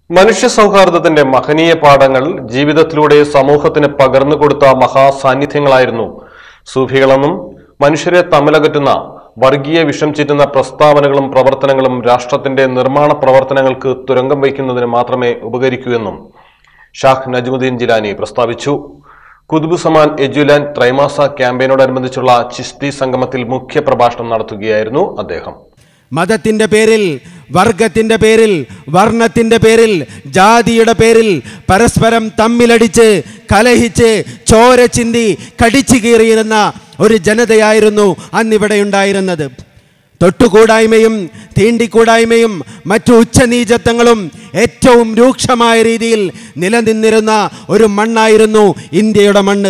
മനുഷ്യ സൗഹാർദ്ദത്തിന്റെ മഹനീയ പാഠങ്ങൾ ജീവിതത്തിലൂടെ സമൂഹത്തിന് പകർന്നു കൊടുത്ത മഹാസാന്നിധ്യങ്ങളായിരുന്നു സൂഫികളെന്നും മനുഷ്യരെ തമ്മിലകറ്റുന്ന വർഗീയ വിഷം ചീറ്റുന്ന പ്രസ്താവനകളും പ്രവർത്തനങ്ങളും രാഷ്ട്രത്തിന്റെ നിർമ്മാണ പ്രവർത്തനങ്ങൾക്ക് തുരങ്കം വയ്ക്കുന്നതിന് മാത്രമേ ഉപകരിക്കൂ എന്നും ഷാഹ് നജ്മുദ്ദീൻ ജിലാനി പ്രസ്താവിച്ചു കുതുബ് സമാൻ എജുലാൻ ത്രൈമാസ ക്യാമ്പയിനോടനുബന്ധിച്ചുള്ള ചിസ്തി സംഗമത്തിൽ മുഖ്യ പ്രഭാഷണം നടത്തുകയായിരുന്നു അദ്ദേഹം മതത്തിന്റെ പേരിൽ വർഗത്തിന്റെ പേരിൽ വർണ്ണത്തിന്റെ പേരിൽ ജാതിയുടെ പേരിൽ പരസ്പരം തമ്മിലടിച്ച് കലഹിച്ച് ചോര ചിന്തി കടിച്ചു കീറിയിരുന്ന ഒരു ജനതയായിരുന്നു അന്നിവിടെ ഉണ്ടായിരുന്നത് തൊട്ടുകൂടായ്മയും തീണ്ടിക്കൂടായ്മയും മറ്റു ഉച്ചനീചത്വങ്ങളും ഏറ്റവും രൂക്ഷമായ രീതിയിൽ നിലനിന്നിരുന്ന ഒരു മണ്ണായിരുന്നു ഇന്ത്യയുടെ മണ്ണ്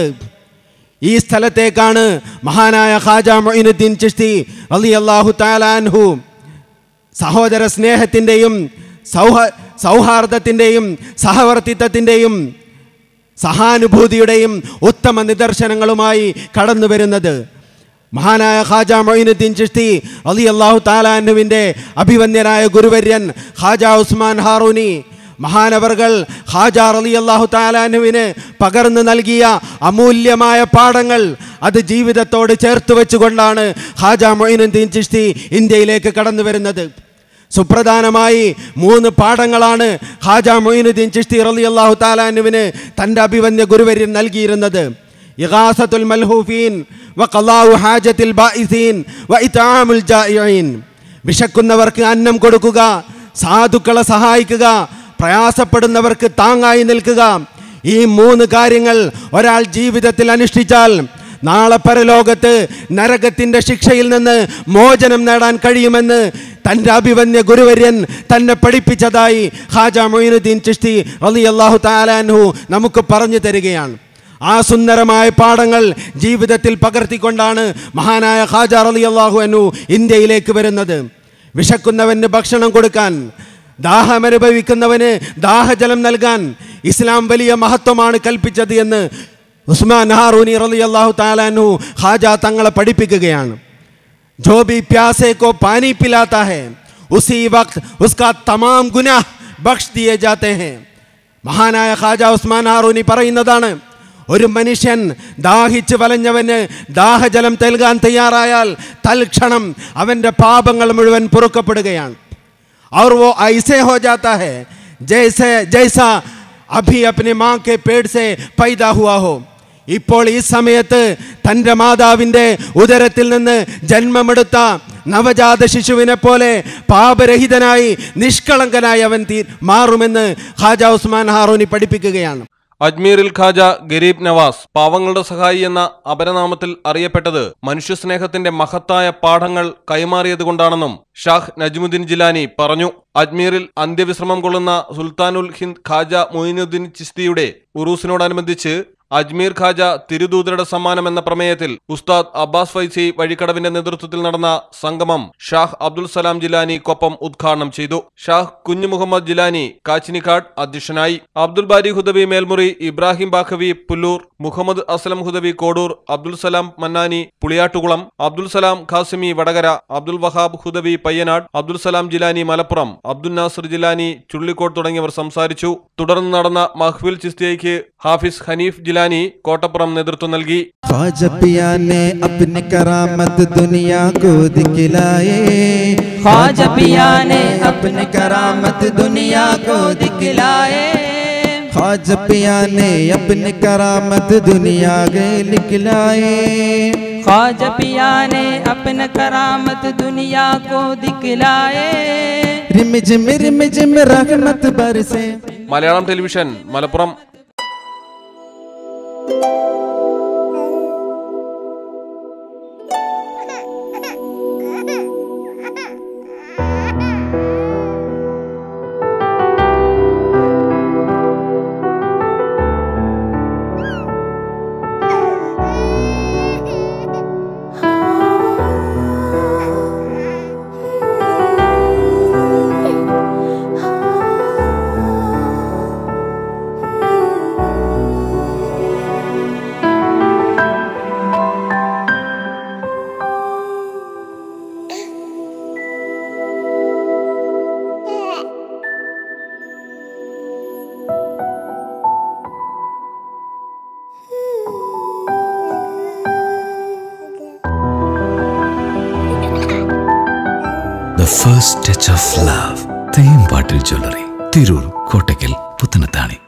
ഈ സ്ഥലത്തേക്കാണ് മഹാനായ ഖാജ മൊയിനുദ്ദീൻ ചിഷ്തി അലി അള്ളാഹു താലാൻഹു സഹോദര സ്നേഹത്തിൻ്റെയും സൗഹ സൗഹാർദ്ദത്തിൻ്റെയും സഹവർത്തിത്വത്തിൻ്റെയും സഹാനുഭൂതിയുടെയും ഉത്തമ നിദർശനങ്ങളുമായി കടന്നു വരുന്നത് മഹാനായ ഖാജ മൊയിനുദ്ദീൻ ചിഷ്തി അലി അള്ളാഹു താലാൻഹുവിൻ്റെ അഭിവന്യനായ ഗുരുവര്യൻ ഖാജ ഉസ്മാൻ ഹാറൂനി മഹാനവർകൾ ഹാജ അലി അള്ളാഹു താലാനുവിന് പകർന്നു നൽകിയ അമൂല്യമായ പാഠങ്ങൾ അത് ജീവിതത്തോട് ചേർത്ത് വെച്ചുകൊണ്ടാണ് ഹാജ മൊയിനുദ്ദീൻ ചിഷ്തി ഇന്ത്യയിലേക്ക് കടന്നു വരുന്നത് സുപ്രധാനമായി മൂന്ന് പാഠങ്ങളാണ് ഹാജ മൊയിനുദ്ദീൻ ചിഷ്തി റലി അള്ളാഹു താലാനുവിന് തൻ്റെ അഭിവന്യ ഗുരുവര്യൻ നൽകിയിരുന്നത് ഇഗാസത്തുൽ മൽഹൂഫീൻ വ ഖലാഉ ഹാജത്തിൽ ബായിസീൻ വ ഇത്ആമുൽ ജായിഈൻ വിശക്കുന്നവർക്ക് അന്നം കൊടുക്കുക സാധുക്കളെ സഹായിക്കുക പ്രയാസപ്പെടുന്നവർക്ക് താങ്ങായി നിൽക്കുക ഈ മൂന്ന് കാര്യങ്ങൾ ഒരാൾ ജീവിതത്തിൽ അനുഷ്ഠിച്ചാൽ നാളെ പരലോകത്ത് നരകത്തിന്റെ ശിക്ഷയിൽ നിന്ന് മോചനം നേടാൻ കഴിയുമെന്ന് തൻ്റെ അഭിവന്യ ഗുരുവര്യൻ തന്നെ പഠിപ്പിച്ചതായി ഹാജ മൊയിനുദ്ദീൻ ചിഷ്തി അലി അള്ളാഹു താലാൻഹു നമുക്ക് പറഞ്ഞു തരികയാണ് ആ സുന്ദരമായ പാഠങ്ങൾ ജീവിതത്തിൽ പകർത്തിക്കൊണ്ടാണ് മഹാനായ ഖാജ അലി അള്ളാഹു അനു ഇന്ത്യയിലേക്ക് വരുന്നത് വിശക്കുന്നവന് ഭക്ഷണം കൊടുക്കാൻ ദാഹമനുഭവിക്കുന്നവന് ദാഹജലം നൽകാൻ ഇസ്ലാം വലിയ മഹത്വമാണ് കൽപ്പിച്ചത് എന്ന് ഉസ്മാൻ ഹാറൂനി റലി അള്ളാഹു താലാനു ഹാജ തങ്ങളെ പഠിപ്പിക്കുകയാണ് जो भी प्यासे को पानी पिलाता है उसी वक्त उसका तमाम गुनाह बख्श दिए जाते हैं മഹാനായ ഖാജ ഉസ്മാൻ ഹാറൂനി പറയുന്നതാണ് ഒരു മനുഷ്യൻ ദാഹിച്ച് വലഞ്ഞവന് ദാഹജലം നൽകാൻ തയ്യാറായാൽ തൽക്ഷണം അവൻ്റെ പാപങ്ങൾ മുഴുവൻ പൊറുക്കപ്പെടുകയാണ് और वो ऐसे हो जाता है जैसे जैसा अभी अपने माँ के पेट से पैदा हुआ हो ഇപ്പോൾ ഈ സമയത്ത് തൻ്റെ മാതാവിൻ്റെ ഉദരത്തിൽ നിന്ന് ജന്മമെടുത്ത നവജാത ശിശുവിനെ പോലെ പാപരഹിതനായി നിഷ്കളങ്കനായി അവൻ തീ മാറുമെന്ന് ഖാജ ഉസ്മാൻ ഹാറൂനി പഠിപ്പിക്കുകയാണ് അജ്മീറിൽ ഖാജ ഗരീബ് നവാസ് പാവങ്ങളുടെ സഹായി എന്ന അപരനാമത്തിൽ അറിയപ്പെട്ടത് മനുഷ്യസ്നേഹത്തിന്റെ മഹത്തായ പാഠങ്ങൾ കൈമാറിയതുകൊണ്ടാണെന്നും ഷാഹ് നജ്മുദ്ദീൻ ജിലാനി പറഞ്ഞു അജ്മീറിൽ അന്ത്യവിശ്രമം കൊള്ളുന്ന സുൽത്താനുൽ ഹിന്ദ് ഖാജ മൊയിനുദ്ദീൻ ചിസ്തിയുടെ ഉറൂസിനോടനുബന്ധിച്ച് അജ്മീർ ഖാജ തിരുദൂതരുടെ സമ്മാനം എന്ന പ്രമേയത്തിൽ ഉസ്താദ് അബ്ബാസ് ഫൈസി വഴിക്കടവിന്റെ നേതൃത്വത്തിൽ നടന്ന സംഗമം ഷാഹ് അബ്ദുൽ സലാം ജിലാനി കൊപ്പം ഉദ്ഘാടനം ചെയ്തു ഷാഹ് കുഞ്ഞു മുഹമ്മദ് ജിലാനി കാച്ചിനിക്കാട് അധ്യക്ഷനായി അബ്ദുൽ ബാരി ഹുദവി മേൽമുറി ഇബ്രാഹിം ബാഖവി പുല്ലൂർ മുഹമ്മദ് അസ്ലം ഹുദവി കോഡൂർ അബ്ദുൽ സലാം മന്നാനി പുളിയാട്ടുകുളം അബ്ദുൽ സലാം ഖാസിമി വടകര അബ്ദുൽ വഹാബ് ഹുദവി പയ്യനാട് അബ്ദുൽ സലാം ജിലാനി മലപ്പുറം അബ്ദുൽ നാസർ ജിലാനി ചുള്ളിക്കോട് തുടങ്ങിയവർ സംസാരിച്ചു തുടർന്ന് നടന്ന മഹ്ഫിൽ ചിസ്തിയയ്ക്ക് ഹാഫിസ് ഹനീഫ് ജിലാനി കോട്ടപ്പുറം നേതൃത്വം നൽകി ख्वाजा पिया ने अपनी करामत दुनिया को दिखलाए ख्वाजा पिया ने अपनी करामत दुनिया को दिखलाए दिखलाए ख्वाजा पिया ने अपनी करामत दुनिया के लिखलाए ख्वाजा पिया ने अपना करामत दुनिया को दिखलाए रिम झिम रिम झिम रहमत बरसे Malayalam television Malappuram Ah the first touch of love തേമ്പാട്ടിൽ ജ്വല്ലറി തിരൂർ കോട്ടയ്ക്കൽ പുത്തനത്താണി